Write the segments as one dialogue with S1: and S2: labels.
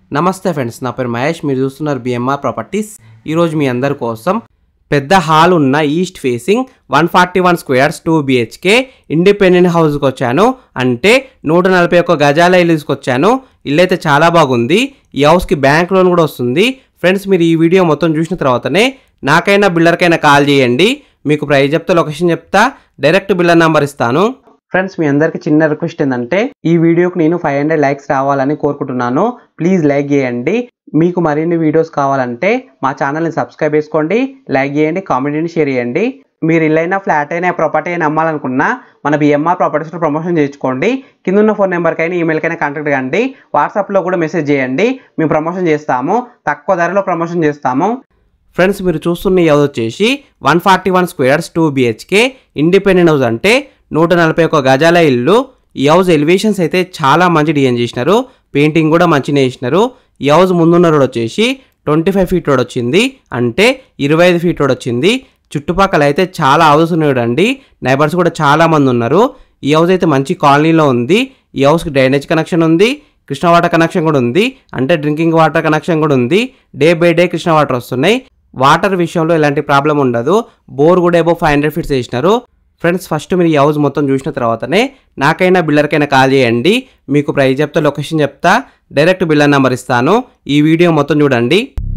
S1: నమస్తే ఫ్రెండ్స్ నా పేరు మహేష్ మీరు చూస్తున్నారు బిఎంఆర్ ప్రాపర్టీస్ ఈరోజు మీ అందరి కోసం పెద్ద హాల్ ఉన్న east facing one forty one squares two BHK independent హౌస్కి వచ్చాను అంటే నూట నలభై ఒక్క గజాల ఇల్లు తీసుకొచ్చాను ఇల్లు అయితే చాలా బాగుంది ఈ హౌస్కి బ్యాంక్ లోన్ కూడా వస్తుంది ఫ్రెండ్స్ మీరు ఈ వీడియో మొత్తం చూసిన తర్వాతనే నాకైనా బిల్డర్కైనా కాల్ చేయండి మీకు ప్రైస్ చెప్తా లొకేషన్ చెప్తా డైరెక్ట్ బిల్లర్ నెంబర్ ఇస్తాను ఫ్రెండ్స్ మీ అందరికి చిన్న రిక్వెస్ట్ ఏంటంటే ఈ వీడియోకి నేను ఫైవ్ హండ్రెడ్ లైక్స్ రావాలని కోరుకుంటున్నాను ప్లీజ్ లైక్ చేయండి మీకు మరిన్ని వీడియోస్ కావాలంటే మా ఛానల్ని సబ్స్క్రైబ్ చేసుకోండి లైక్ చేయండి కామెంట్ని షేర్ చేయండి మీరు ఇల్లైనా ఫ్లాట్ అయినా ప్రాపర్టీ అయినా అమ్మాలనుకున్నా మన బిఎంఆర్ ప్రాపర్టీస్లో ప్రమోషన్ చేయించుకోండి కింద ఉన్న ఫోన్ నెంబర్కైనా ఈమెయిల్కైనా కాంటాక్ట్ కండి వాట్సాప్లో కూడా మెసేజ్ చేయండి మేము ప్రమోషన్ చేస్తాము తక్కువ ధరలో ప్రమోషన్ చేస్తాము ఫ్రెండ్స్ మీరు చూస్తున్న ఈ హౌస్ వచ్చేసి one forty one squares two BHK independent house అంటే నూట నలభై ఒక్క గజాల ఇల్లు ఈ హౌస్ ఎలివేషన్స్ అయితే చాలా మంచి డిజైన్ చేసినారు పెయింటింగ్ కూడా మంచిగా వేసినారు ఈ హౌస్ ముందున్న రోడ్ వచ్చేసి ట్వంటీ ఫైవ్ ఫీట్ రోడ్ వచ్చింది అంటే ఇరవై ఐదు ఫీట్ రోడ్ వచ్చింది చుట్టుపక్కల అయితే చాలా హౌస్ ఉన్నాయి అండి నైబర్స్ కూడా చాలా మంది ఉన్నారు ఈ హౌస్ అయితే మంచి కాలనీలో ఉంది ఈ హౌస్కి డ్రైనేజ్ కనెక్షన్ ఉంది కృష్ణ వాటర్ కనెక్షన్ కూడా ఉంది అంటే డ్రింకింగ్ వాటర్ కనెక్షన్ కూడా ఉంది day by day Krishna water వస్తున్నాయి వాటర్ విషయంలో ఎలాంటి ప్రాబ్లం ఉండదు బోర్ కూడా ఏబో ఫైవ్ హండ్రెడ్ ఫీట్స్ వేసినారు ఫ్రెండ్స్ ఫస్ట్ మీరు ఈ హౌస్ మొత్తం చూసిన తర్వాతనే నాకైనా బిల్డర్కైనా కాల్ చేయండి మీకు ప్రైస్ చెప్తా లొకేషన్ చెప్తా డైరెక్ట్ బిల్లర్ నెంబర్ ఇస్తాను ఈ వీడియో మొత్తం చూడండి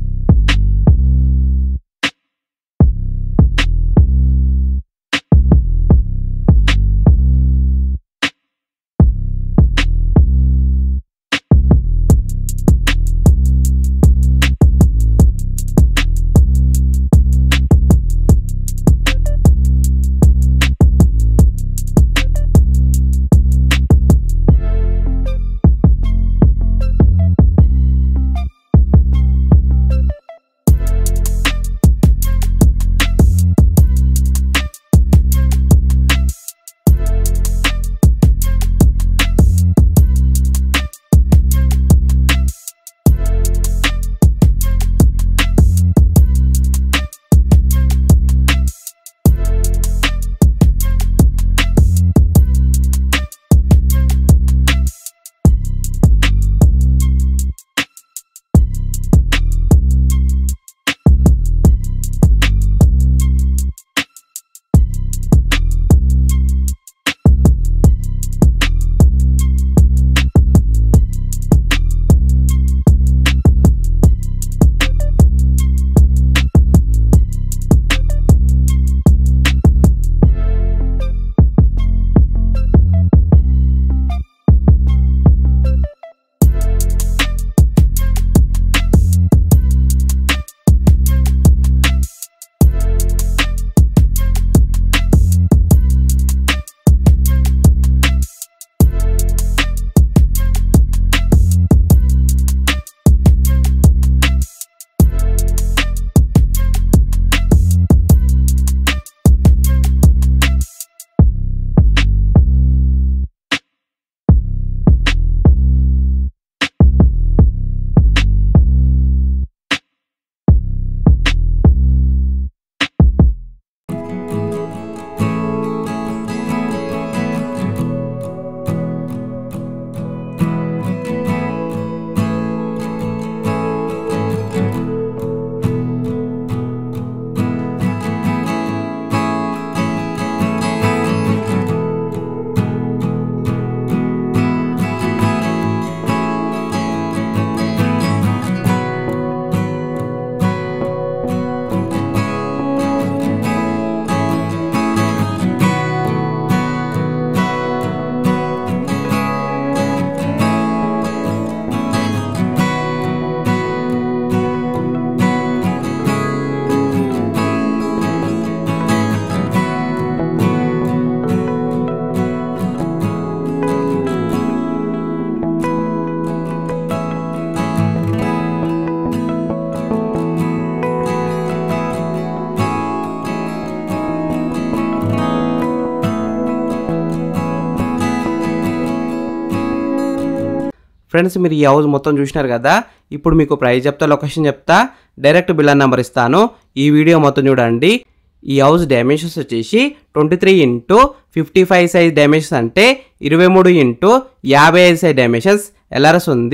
S1: ఫ్రెండ్స్ మీరు ఈ హౌస్ మొత్తం చూసినారు కదా ఇప్పుడు మీకు ప్రైస్ చెప్తా లొకేషన్ చెప్తా డైరెక్ట్ బిల్లర్ నెంబర్ ఇస్తాను ఈ వీడియో మొత్తం చూడండి ఈ హౌస్ డైమెన్షన్స్ వచ్చేసి twenty three into fifty five size dimensions అంటే ఇరవై మూడు ఇంటూ యాభై ఐదు సైజ్ డైమెన్షన్స్ ఎల్ఆర్ఎస్ ఉంది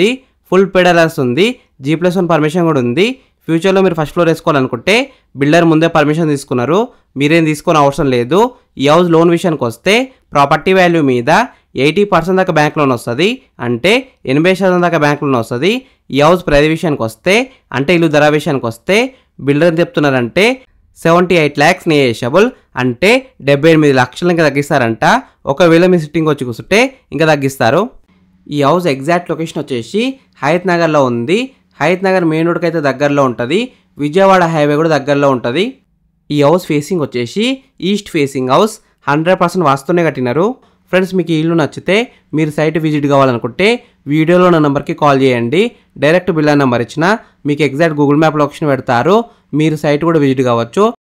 S1: ఫుల్ పెడలర్స్ ఉంది జీ ప్లస్ వన్ పర్మిషన్ కూడా ఉంది ఫ్యూచర్లో మీరు ఫస్ట్ ఫ్లోర్ వేసుకోవాలనుకుంటే బిల్డర్ ముందే పర్మిషన్ తీసుకున్నారు మీరేం తీసుకొని అవసరం లేదు ఈ హౌస్ లోన్ విషయానికి వస్తే ప్రాపర్టీ వాల్యూ మీద ఎయిటీ పర్సెంట్ దాకా బ్యాంక్ లోన్ వస్తుంది అంటే ఎనభై శాతం దాకా బ్యాంక్ లోన్ వస్తుంది ఈ హౌస్ ప్రైజ్ విషయానికి వస్తే అంటే ఇల్లు ధర విషయానికి వస్తే బిల్డర్ ఏం చెప్తున్నారంటే సెవెంటీ ఎయిట్ ల్యాక్స్ నేషబుల్ అంటే డెబ్బై ఎనిమిది లక్షలు ఇంకా తగ్గిస్తారంట ఒకవేళ మీ సిట్టింగ్ వచ్చి కూర్చుంటే ఇంకా తగ్గిస్తారు ఈ హౌస్ ఎగ్జాక్ట్ లొకేషన్ వచ్చేసి హయత్ నగర్లో ఉంది హయత్ నగర్ మెయిన్ రోడ్కి అయితే దగ్గరలో ఉంటుంది విజయవాడ హైవే కూడా దగ్గరలో ఉంటుంది ఈ హౌస్ ఫేసింగ్ వచ్చేసి east facing house hundred percent వాస్తూనే కట్టినారు ఫ్రెండ్స్ మీకు ఈ ఇల్లు నచ్చితే మీరు సైట్ విజిట్ కావాలనుకుంటే వీడియోలో నా నెంబర్కి కాల్ చేయండి డైరెక్ట్ బిల్లా నెంబర్ ఇచ్చిన మీకు ఎగ్జాక్ట్ గూగుల్ మ్యాప్ లొకేషన్ పెడతారు మీరు సైట్ కూడా విజిట్ కావచ్చు